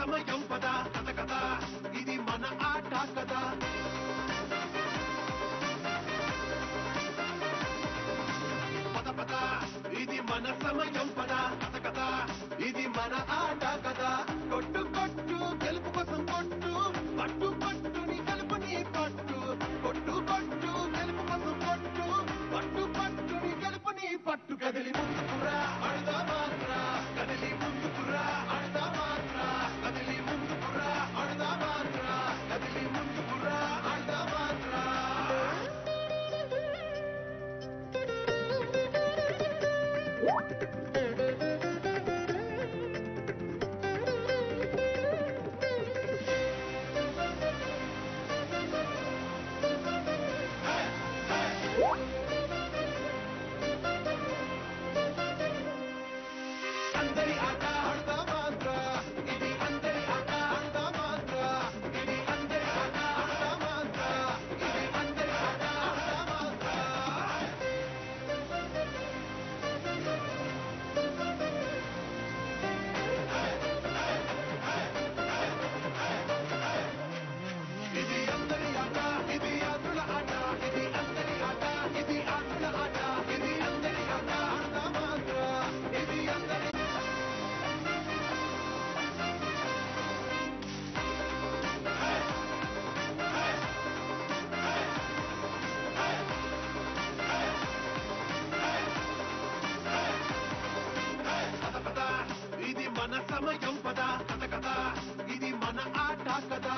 సమయం పద కథ కథ ఇది మన ఆట కదా పద పద ఇది మన సమయం పద కథ కథ ఇది మన ఆట కదా కొట్టు కొట్టు గెలుపు కోసం కొట్టు పట్టు పట్టు నీ గెలుపు నీ పట్టు కొట్టు కొట్టు గెలుపు కోసం కొట్టు పట్టు పట్టు నీ గెలుపు నీ పట్టు కదిలి ముందుకురా అడుదా మాత్రా కదిలి ముందుకురా అడుదా మాత్రా కదిలి ముందుకురా అడుదా మాత్రా కదిలి ముందుకురా అడుదా మాత్రా అందరి ఆట ఆడదా మాత్ర ఇది అందరి ఆట ఆడదా మాత్ర ఇది అందరి ఆట ఆడదా మాత్ర ఇది అందరి ఆట ఆడదా మాత్ర ఇది అందరి ఆట ఇది ఆటల ఆట ఇది అందరి ఆట ఇది ఆటల ఆట ఇది అందరి ఆట ఆడదా మాత్ర ఇది అందరి కథ కథ ఇది మన సమయం పద కథ కథ ఇది మన ఆట కదా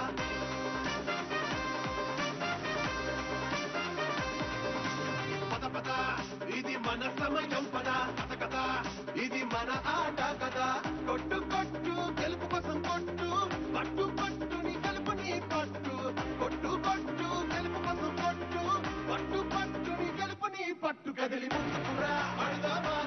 పద పద ఇది మన సమయం పద కథ కథ ఇది మన ఆట కదా కొట్టు కొట్టు గెలుపు కోసం కొట్టు పట్టు పట్టు నీ గెలుపు నీ పట్టు కొట్టు కొట్టు గెలుపు కోసం కొట్టు పట్టు పట్టు నీ గెలుపు నీ పట్టు కదిలి ముందుకురా అడుదా